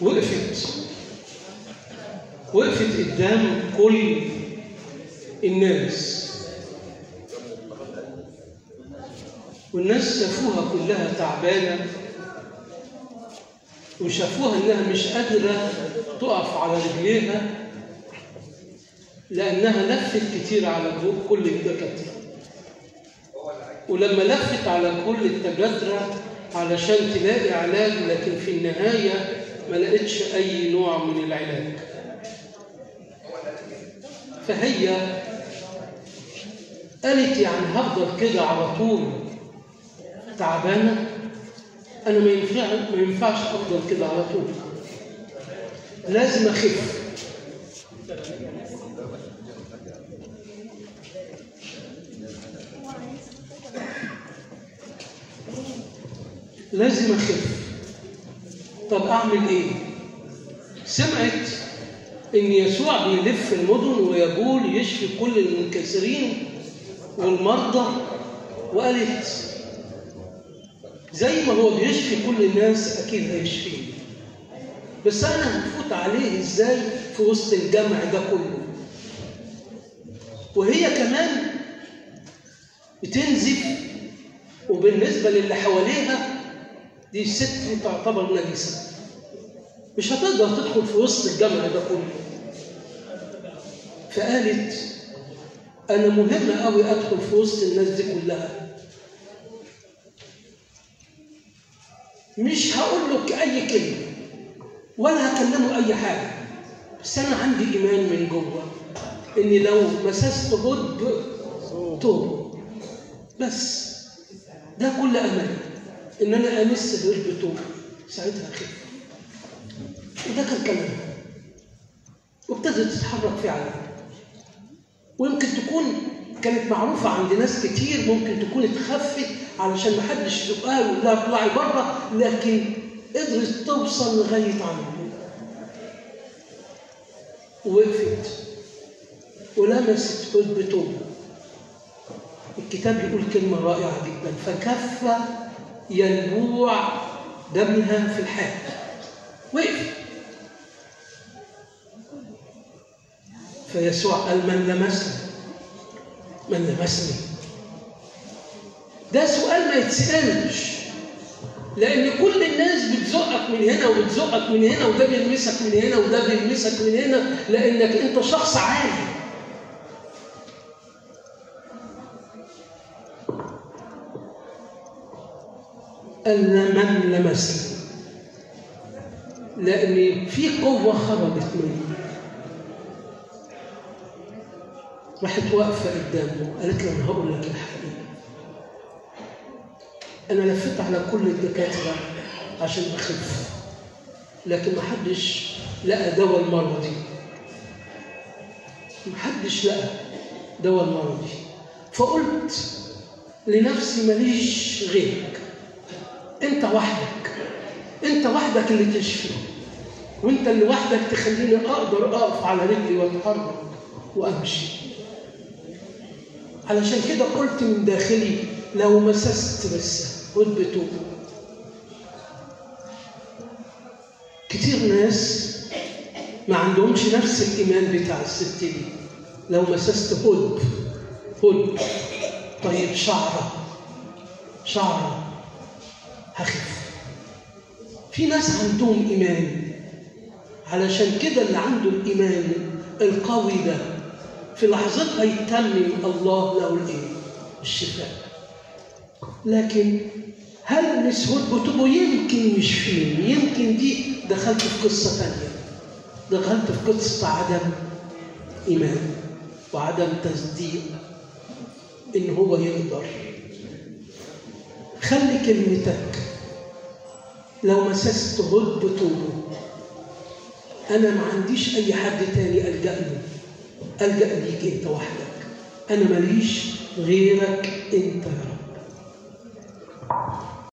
وقفت وقفت قدام كل الناس والناس شافوها كلها تعبانة وشافوها إنها مش قادرة تقف على رجليها لأنها لفت كتير على كل الدكاترة ولما لفت على كل الدكاترة علشان تلاقي علاج لكن في النهاية ما لقيتش أي نوع من العلاج فهي قالت يعني هفضل كده على طول تعبانة أنا ما ينفع ما ينفعش أفضل كده على طول لازم أخف لازم أخف طب أعمل إيه؟ سمعت إن يسوع بيلف المدن ويقول يشفي كل المنكسرين والمرضى وقالت زي ما هو بيشفي كل الناس أكيد هيشفيني بس أنا هفوت عليه إزاي في وسط الجمع ده كله وهي كمان بتنزف وبالنسبة للي حواليها دي الست تعتبر نجسة مش هتقدر تدخل في وسط الجمع ده كله فقالت أنا مهمة قوي أدخل في وسط الناس دي كلها مش هقول لك أي كلمة ولا هكلمه أي حاجة بس أنا عندي إيمان من جوه إني لو مسست هد توب بس ده كل أملي إن أنا أمس الهد توب ساعتها أخف وده كان كلامها وابتدت تتحرك فعلا ويمكن تكون كانت معروفة عند ناس كتير ممكن تكون اتخفت علشان محدش يزقها ويقول لها اطلعي بره لكن قدرت توصل لغاية عنده ووقفت ولمست قلب الكتاب يقول كلمة رائعة جدا فكف ينبوع دمها في الحال وقف فيسوع قال من لمسني من لمسني ده سؤال ما يتسألش لأن كل الناس بتزقك من هنا وبتزقك من هنا وده بيلمسك من هنا وده بيلمسك من هنا لأنك أنت شخص عالي قال من لمسني لأن في قوة خرجت مني راحت واقفة قدامه قالت له أنا هقول لك الحقيقة أنا لفت على كل الدكاترة عشان أخف لكن محدش لقى دواء المرض دي محدش لقى دواء المرض دي فقلت لنفسي ماليش غيرك أنت وحدك أنت وحدك اللي تشفي وأنت اللي وحدك تخليني أقدر أقف على رجلي وأتحرك وأمشي علشان كده قلت من داخلي لو مسست بس رتبته كتير ناس ما عندهمش نفس الإيمان بتاع الست دي لو مسست هد هد طيب شعرة شعرة هخف في ناس عندهم إيمان علشان كده اللي عنده الإيمان القوي ده في لحظتها يتمم الله له الايه؟ الشفاء. لكن هل مسهول كتبه يمكن مش فين يمكن دي دخلت في قصه ثانيه دخلت في قصه عدم ايمان وعدم تصديق ان هو يقدر خلي كلمتك لو مسست هد طوله انا ما عنديش اي حد تاني الجا له ألجأ ليك أنت وحدك أنا ماليش غيرك أنت يا رب